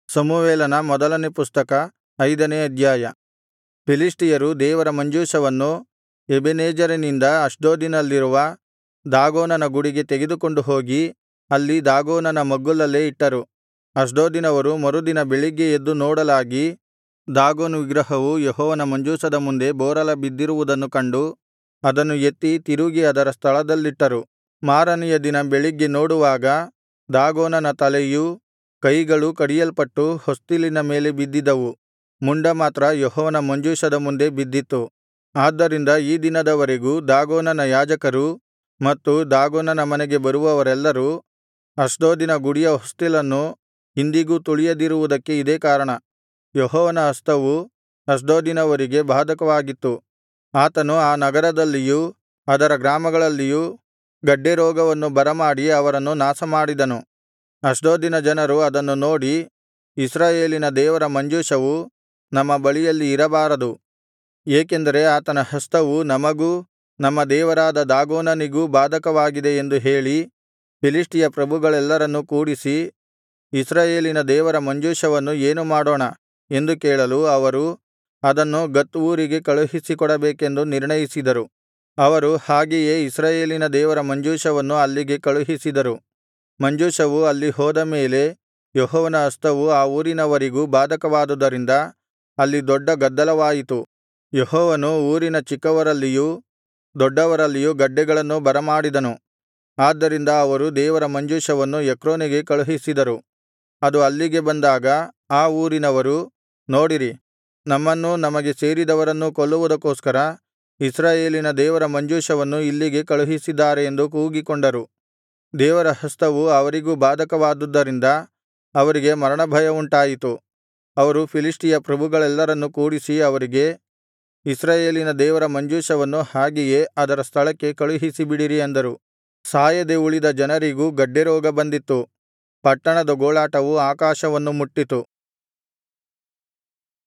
ಸಮುವೇಲನ ಮೊದಲನೇ ಪುಸ್ತಕ ಐದನೇ ಅಧ್ಯಾಯ ಫಿಲಿಷ್ಟಿಯರು ದೇವರ ಮಂಜೂಷವನ್ನು ಎಬೆನೆಜೆರಿನಿಂದ ಅಷ್ಡೋದಿನಲ್ಲಿರುವ ದಾಗೋನನ ಗುಡಿಗೆ ತೆಗೆದುಕೊಂಡು ಹೋಗಿ ಅಲ್ಲಿ ದಾಗೋನನ ಮಗ್ಗುಲಲ್ಲೇ ಇಟ್ಟರು ಅಷ್ಡೋದಿನವರು ಮರುದಿನ ಬೆಳಿಗ್ಗೆ ಎದ್ದು ನೋಡಲಾಗಿ ದಾಗೋನ್ ವಿಗ್ರಹವು ಯೆಹೋವನ ಮಂಜೂಷದ ಮುಂದೆ ಬೋರಲಬಿದ್ದಿರುವುದನ್ನು ಕಂಡು ಅದನ್ನು ಎತ್ತಿ ತಿರುಗಿ ಅದರ ಸ್ಥಳದಲ್ಲಿಟ್ಟರು ಮಾರನೆಯ ದಿನ ಬೆಳಿಗ್ಗೆ ನೋಡುವಾಗ ದಾಗೋನನ ತಲೆಯೂ ಕೈಗಳೂ ಕಡಿಯಲ್ಪಟ್ಟು ಹೊಸ್ತಿಲಿನ ಮೇಲೆ ಬಿದ್ದಿದ್ದವು ಮುಂಡ ಮಾತ್ರ ಯೆಹೋವನ ಮಂಜೂಷದ ಮುಂದೆ ಬಿದ್ದಿತ್ತು ಆದ್ದರಿಂದ ಈ ದಿನದವರೆಗೂ ದಾಗೋನನ ಯಾಜಕರೂ ಮತ್ತು ದಾಗೋನನ ಮನೆಗೆ ಬರುವವರೆಲ್ಲರೂ ಅಷ್ಡೋದಿನ ಗುಡಿಯ ಹೊಸ್ತಿಲನ್ನು ಇಂದಿಗೂ ತುಳಿಯದಿರುವುದಕ್ಕೆ ಇದೇ ಕಾರಣ ಯೆಹೋವನ ಹಸ್ತವು ಅಷ್ಡೋದಿನವರಿಗೆ ಬಾಧಕವಾಗಿತ್ತು ಆತನು ಆ ನಗರದಲ್ಲಿಯೂ ಅದರ ಗ್ರಾಮಗಳಲ್ಲಿಯೂ ಗಡ್ಡೆರೋಗವನ್ನು ಬರಮಾಡಿ ಅವರನ್ನು ನಾಶಮಾಡಿದನು ಅಷ್ಡೋದಿನ ಜನರು ಅದನ್ನು ನೋಡಿ ಇಸ್ರಾಯೇಲಿನ ದೇವರ ಮಂಜೂಷವು ನಮ್ಮ ಬಳಿಯಲ್ಲಿ ಇರಬಾರದು ಏಕೆಂದರೆ ಆತನ ಹಸ್ತವು ನಮಗೂ ನಮ್ಮ ದೇವರಾದ ದಾಗೋನನಿಗೂ ಬಾಧಕವಾಗಿದೆ ಎಂದು ಹೇಳಿ ಫಿಲಿಷ್ಟಿಯ ಪ್ರಭುಗಳೆಲ್ಲರನ್ನೂ ಕೂಡಿಸಿ ಇಸ್ರಾಯೇಲಿನ ದೇವರ ಮಂಜೂಷವನ್ನು ಏನು ಮಾಡೋಣ ಎಂದು ಕೇಳಲು ಅವರು ಅದನ್ನು ಗತ್ ಊರಿಗೆ ಕಳುಹಿಸಿಕೊಡಬೇಕೆಂದು ನಿರ್ಣಯಿಸಿದರು ಅವರು ಹಾಗೆಯೇ ಇಸ್ರಾಯೇಲಿನ ದೇವರ ಮಂಜೂಷವನ್ನು ಅಲ್ಲಿಗೆ ಕಳುಹಿಸಿದರು ಮಂಜೂಷವು ಅಲ್ಲಿ ಹೋದ ಮೇಲೆ ಯೆಹೋವನ ಹಸ್ತವು ಆ ಊರಿನವರಿಗೂ ಬಾಧಕವಾದುದರಿಂದ ಅಲ್ಲಿ ದೊಡ್ಡ ಗದ್ದಲವಾಯಿತು ಯೆಹೋವನು ಊರಿನ ಚಿಕ್ಕವರಲ್ಲಿಯೂ ದೊಡ್ಡವರಲ್ಲಿಯೂ ಗಡ್ಡೆಗಳನ್ನು ಬರಮಾಡಿದನು ಆದ್ದರಿಂದ ಅವರು ದೇವರ ಮಂಜೂಷವನ್ನು ಎಕ್ರೋನಿಗೆ ಕಳುಹಿಸಿದರು ಅದು ಅಲ್ಲಿಗೆ ಬಂದಾಗ ಆ ಊರಿನವರು ನೋಡಿರಿ ನಮ್ಮನ್ನೂ ನಮಗೆ ಸೇರಿದವರನ್ನೂ ಕೊಲ್ಲುವುದಕ್ಕೋಸ್ಕರ ಇಸ್ರಾಯೇಲಿನ ದೇವರ ಮಂಜೂಷವನ್ನು ಇಲ್ಲಿಗೆ ಕಳುಹಿಸಿದ್ದಾರೆ ಎಂದು ಕೂಗಿಕೊಂಡರು ದೇವರ ಹಸ್ತವು ಅವರಿಗೂ ಬಾಧಕವಾದುದರಿಂದ ಅವರಿಗೆ ಮರಣಭಯವುಂಟಾಯಿತು ಅವರು ಫಿಲಿಷ್ಟಿಯ ಪ್ರಭುಗಳೆಲ್ಲರನ್ನೂ ಕೂಡಿಸಿ ಅವರಿಗೆ ಇಸ್ರಾಯೇಲಿನ ದೇವರ ಮಂಜೂಷವನ್ನು ಹಾಗೆಯೇ ಅದರ ಸ್ಥಳಕ್ಕೆ ಕಳುಹಿಸಿಬಿಡಿರಿ ಅಂದರು ಸಾಯದೆ ಉಳಿದ ಜನರಿಗೂ ಗಡ್ಡೆರೋಗ ಬಂದಿತ್ತು ಪಟ್ಟಣದ ಗೋಳಾಟವು ಆಕಾಶವನ್ನು ಮುಟ್ಟಿತು